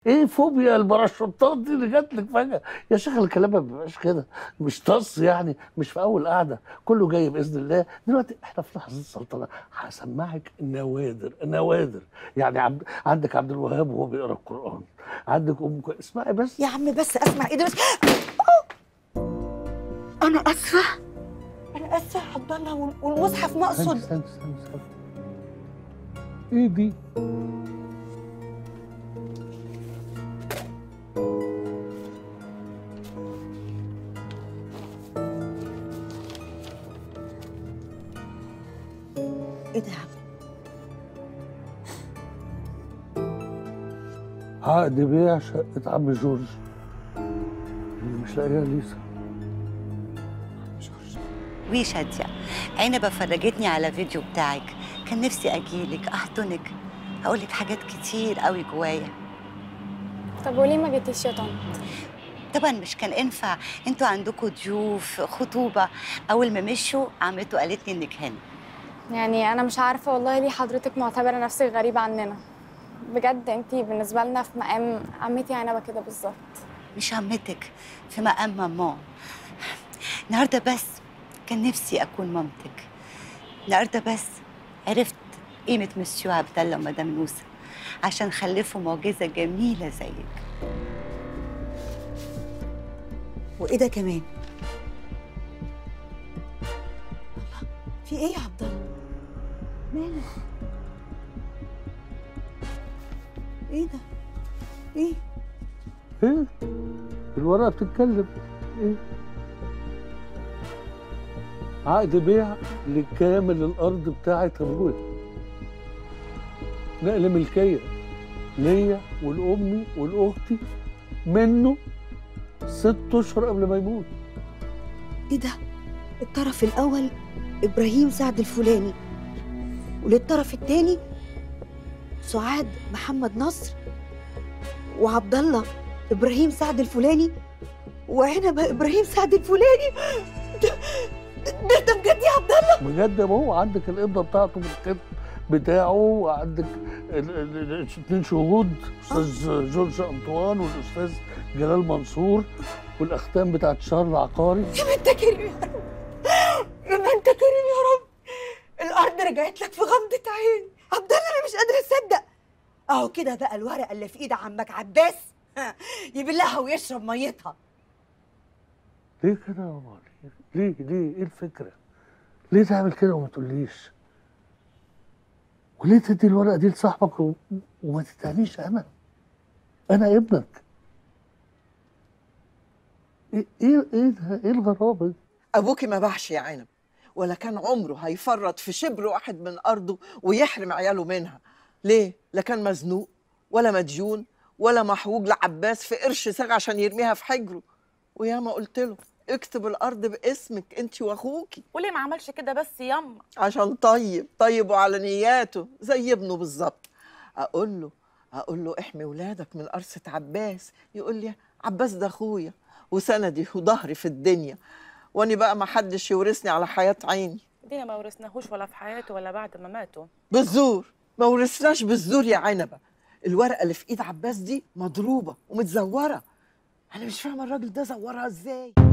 ايه فوبيا الباراشوتات دي اللي جات لك فجاه يا شيخ الكلام ما بيبقاش كده مش طص يعني مش في اول قعده كله جاي باذن الله دلوقتي احنا في لحظه سلطنه هسمعك نوادر نوادر يعني عبد عندك عبد الوهاب وهو بيقرا القران عندك ام كلثوم اسمعي بس يا عم بس اسمع ايه ده بس انا اسفه انا اسفه يا عبد الله وال- والمصحف استنى مقصد استنى استنى استنى ايه دي ايه ده يا عم عقد بيع شقه عم جورج اللي مش لاقيها ليسا وي شادية عنبة فرجتني على فيديو بتاعك كان نفسي أجيلك أحضنك هقولك حاجات كتير قوي جوايا طب وليه ما جيتيش يا طنط طبعا مش كان ينفع انتوا عندكم ضيوف خطوبة أول ما مشوا عمته قالت لي إنك هنا يعني انا مش عارفه والله ليه حضرتك معتبره نفسك غريبه عننا بجد انتي بالنسبه لنا في مقام عمتي عنبه كده بالظبط مش عمتك في مقام ماما النهارده بس كان نفسي أكون مامتك النهارده بس عرفت قيمة مسيو عبد الله ومدام نوسة عشان خلفوا معجزة جميلة زيك وايه ده كمان الله في ايه يا عبد الله مالك ايه ده ايه ايه الورقه بتتكلم ايه عقد بيع لكامل الارض بتاعت ابويا نقل ملكيه ليا ولامي ولاختي منه ست اشهر قبل ما يموت ايه ده الطرف الاول ابراهيم سعد الفلاني وللطرف الثاني سعاد محمد نصر وعبد الله ابراهيم سعد الفلاني وعنبه ابراهيم سعد الفلاني ده ده, ده بجد يا عبد الله بجد يا هو عندك الامضه بتاعته بالكتب بتاعه وعندك ال- ال- ال- الاثنين شهود استاذ جورج انطوان والاستاذ جلال منصور والاختام بتاعت الشهر العقاري يا ما انت كريم يا رب يا ما انت كريم يا رب الارض رجعت لك في غمضه عين عبد الله انا مش قادره اصدق اهو كده بقى الورقه اللي في ايد عمك عباس ها، يبلها ويشرب ميتها ليه كده يا ماما ليه ليه ايه الفكره ليه تعمل كده وما تقوليش وليه تدي الورقه دي لصاحبك و... وما تدهنيش انا انا ابنك ايه ايه ايه ده ايه الغرابه دي أبوكي ما باعش يا عنب ولا كان عمره هيفرط في شبر واحد من أرضه ويحرم عياله منها ليه؟ لا كان مزنوق ولا مديون ولا محوج لعباس في قرش ساغ عشان يرميها في حجره وياما قلت له اكتب الأرض باسمك أنت وأخوكي وليه ما عملش كده بس ياما عشان طيب طيب وعلى نياته زي ابنه بالظبط اقول له اقول له احمي ولادك من قرصة عباس يقول لي عباس ده اخويا وسندي وظهري في الدنيا واني بقى ما حدش يورثني على حياة عيني دينا ما ورثناهوش ولا في حياته ولا بعد ما ماتوا بالزور ما ورثناش بالزور يا عنبة الورقة اللي في ايد عباس دي مضروبة ومتزورة انا مش فاهمة الراجل ده زورها ازاي